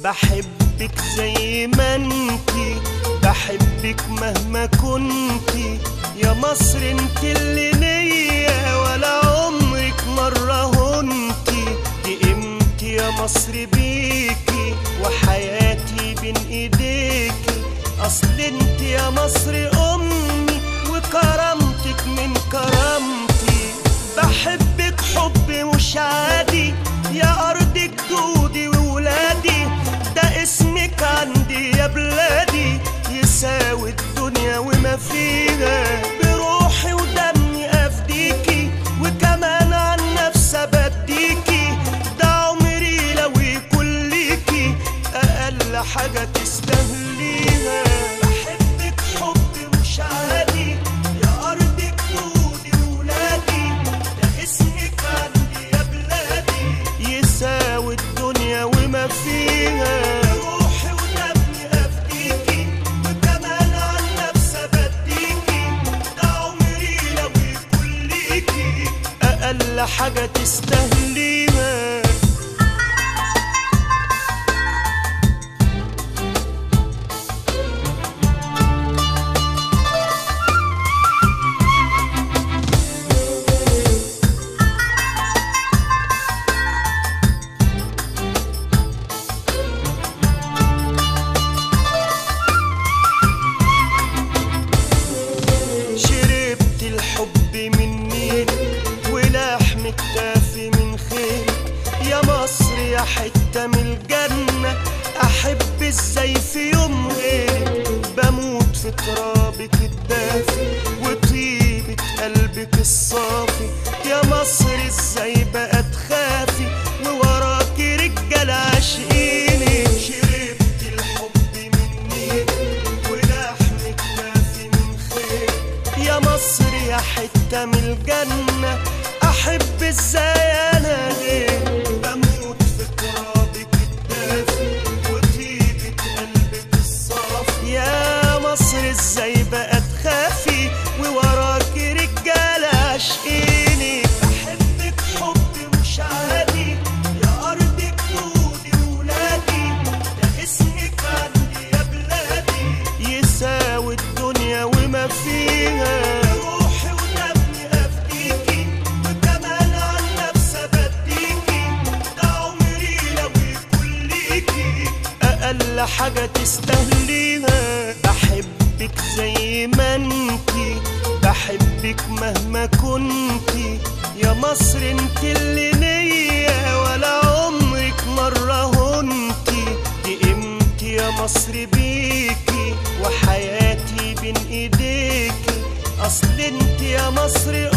بحبك زي ما انتي بحبك مهما كنتي يا مصر انت اللي ليا ولا عمرك مرة هنتي دي قيمتي يا مصر بيكي وحياتي بين ايديكي اصل انت يا مصر امي وكرامتك من كرامتي بحبك حب مش عادي يا ارض جدودي وولادي ده اسمك عندي يا بلادي يساوي الدنيا وما فيها بروحي ودمي افديكي وكمان عن نفسي بديكي ده عمري لو يكون ليكي اقل حاجه تستاهليها بحبك حب مش عادي يا ارض جدودي وولادي ده اسمك عندي يا بلادي يساوي الدنيا وما فيها روحي ودمي افديكي وكمان عن نفسي بديكي ده عمري لو يكون ليكي اقل حاجه تستاهليها شربت الحب من نيلك ولحم كتافي من خيلك يا مصر يا حتة من الجنة أحب ازاي في يوم غيرك بموت في ترابك الدافي وطيبة قلبك الصافي يا مصر ازاي بقى تخافي ووراكي رجال عاشقينك شربت الحب من نيلك ولحم كتافي من خيلك يا مصر يا حتة من الجنة أحب ازاي أنا غيرك بموت في ترابك الدافي وطيبة قلبك الصافي يا مصر ازاي بقى تخافي ووراكي رجالة عاشقيني بحبك حب مش عادي يا أرض جدودي وولادي ده اسمك عندي يا بلادي يساوي الدنيا وما فيها روحي ودمي أفديكي وكمان عن نفسي بديكي ده عمري لو يكون ليكي أقل حاجة تستاهليها بحبك زي ما انتي بحبك مهما كنتي يا مصر انت اللي ليا ولا عمرك مرة هنتي دي قيمتي يا مصر بيكي وحياتي بين ايديكي اصل انت يا مصر